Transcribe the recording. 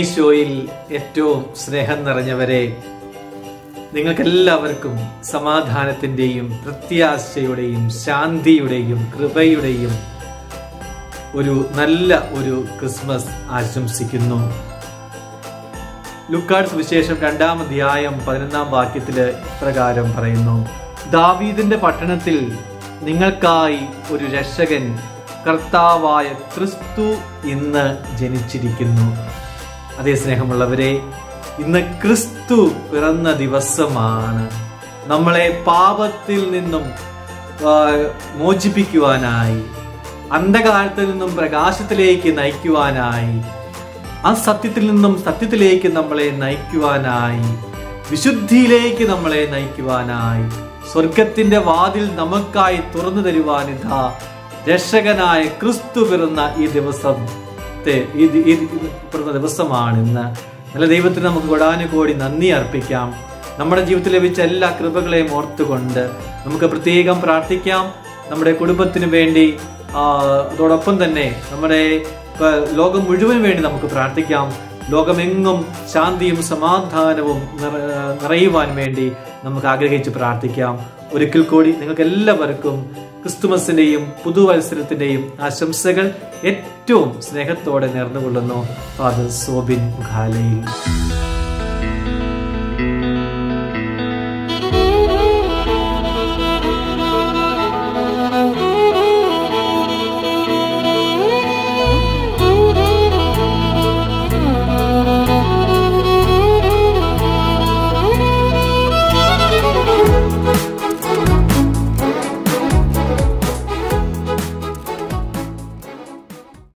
ഉണ്ണീശോയിൽ ഏറ്റവും സ്നേഹം നിറഞ്ഞവരെ നിങ്ങൾക്കെല്ലാവർക്കും സമാധാനത്തിൻ്റെയും പ്രത്യാശയുടെയും ശാന്തിയുടെയും കൃപയുടെയും ഒരു നല്ല ഒരു ക്രിസ്മസ് ആശംസിക്കുന്നു ലുക്കാഡ് വിശേഷം രണ്ടാം അധ്യായം പതിനൊന്നാം വാക്യത്തില് ഇപ്രകാരം പറയുന്നു ദാവീദിന്റെ പട്ടണത്തിൽ നിങ്ങൾക്കായി ഒരു രക്ഷകൻ കർത്താവായ ക്രിസ്തു ഇന്ന് ജനിച്ചിരിക്കുന്നു അതേ സ്നേഹമുള്ളവരെ ഇന്ന് ക്രിസ്തു പിറന്ന ദിവസമാണ് നമ്മളെ പാപത്തിൽ നിന്നും ആ, മോചിപ്പിക്കുവാനായി അന്ധകാലത്തിൽ നിന്നും പ്രകാശത്തിലേക്ക് നയിക്കുവാനായി ആ സത്യത്തിൽ നിന്നും സത്യത്തിലേക്ക് നമ്മളെ നയിക്കുവാനായി വിശുദ്ധിയിലേക്ക് നമ്മളെ നയിക്കുവാനായി സ്വർഗത്തിന്റെ വാതിൽ നമുക്കായി തുറന്നു തരുവാൻ ഇതാ രക്ഷകനായ ക്രിസ്തു പിറന്ന ഈ ദിവസത്തെ ഈ ദി- ഈ ദി- പിറന്ന ദിവസമാണ് ഇന്ന് നല്ല ദൈവത്തിന് നമുക്ക് കൊടാനുകോടി നന്ദി അർപ്പിക്കാം നമ്മുടെ ജീവിതത്തിൽ ലഭിച്ച എല്ലാ കൃപകളെയും ഓർത്തുകൊണ്ട് നമുക്ക് പ്രത്യേകം പ്രാർത്ഥിക്കാം നമ്മുടെ കുടുംബത്തിന് വേണ്ടി ആ, അതോടൊപ്പം തന്നെ നമ്മുടെ ഇപ്പൊ ലോകം മുഴുവൻ വേണ്ടി നമുക്ക് പ്രാർത്ഥിക്കാം ലോകമെങ്ങും ശാന്തിയും സമാധാനവും നിറ- നിറയുവാൻ വേണ്ടി നമുക്ക് ആഗ്രഹിച്ച് പ്രാർത്ഥിക്കാം ഒരിക്കൽ കൂടി നിങ്ങൾക്ക് എല്ലാവർക്കും ക്രിസ്തുമസിന്റെയും പുതുവത്സരത്തിന്റെയും ആശംസകൾ ഏറ്റവും സ്നേഹത്തോടെ നേർന്നുകൊള്ളുന്നു ഫാദർ സോബിൻ ഖാലയിൽ